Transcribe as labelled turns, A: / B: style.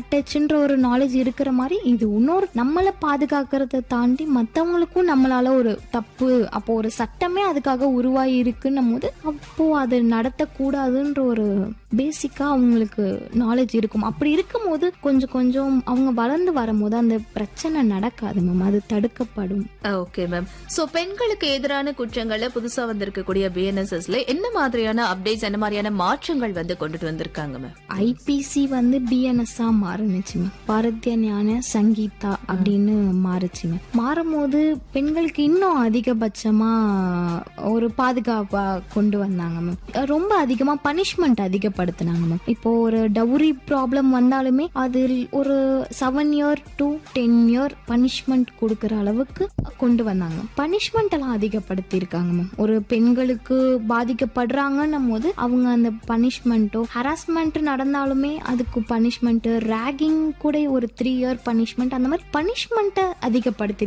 A: டச்ன்ற ஒரு நாலேஜ் இருக்கிற மாதிரி இது இன்னொரு நம்மளை பாதுகாக்கிறத தாண்டி மற்றவங்களுக்கும் நம்மளால ஒரு தப்பு அப்போ ஒரு சட்டமே அதுக்காக உருவாகி இருக்குன்னும் போது அப்போ அது நடத்தக்கூடாதுன்ற ஒரு பேசிக்கா அவங்களுக்கு நாலேஜ் இருக்கும் அப்படி இருக்கும்போது கொஞ்சம் கொஞ்சம் அவங்க வளர்ந்து வரும்போது அந்த பிரச்சனை நடக்காது மேம் அது தடுக்கப்படும்
B: ஓகே மேம் சோ பெண்களுக்கு எதிரான குற்றங்கள்ல புதுசா வந்திருக்கக்கூடிய பிஎன்எஸ்எஸ்ல என்ன மாதிரியான அப்டேட்ஸ் என்ன மாதிரியான மாற்றங்கள் வந்து கொண்டுட்டு வந்திருக்காங்க மேம்
A: ஐபிசி வந்து பிஎன்எஸ்ஸா மாறுனுச்சு மேம் பாரதிய ஞான சங்கீதா அப்படின்னு மாறுச்சு மேம் மாறும்போது பெண்களுக்கு இன்னும் அதிகபட்சமா ஒரு பாதுகாப்பா கொண்டு வந்தாங்க மேம் ரொம்ப அதிகமா பனிஷ்மெண்ட் அதிகப்படுத்தினாங்க மேம் இப்போ ஒரு டவுரி ப்ராப்ளம் வந்தாலுமே அதில் ஒரு seven year to ten year punishment கொடுக்கற அளவுக்கு கொண்டு வந்தாங்க பனிஷ்மெண்ட் எல்லாம் அதிகப்படுத்தி இருக்காங்க மேம் ஒரு பெண்களுக்கு பாதிக்கப்படுறாங்கன்னும் போது அவங்க அந்த பனிஷ்மெண்ட்டோ ஹராஸ்மெண்ட் நடந்தாலுமே அதுக்கு பனிஷ்மெண்ட் ரேகிங் கூட ஒரு த்ரீ இயர் பனிஷ்மெண்ட் அந்த மாதிரி பனிஷ்மெண்ட்டை அதிகப்படுத்தி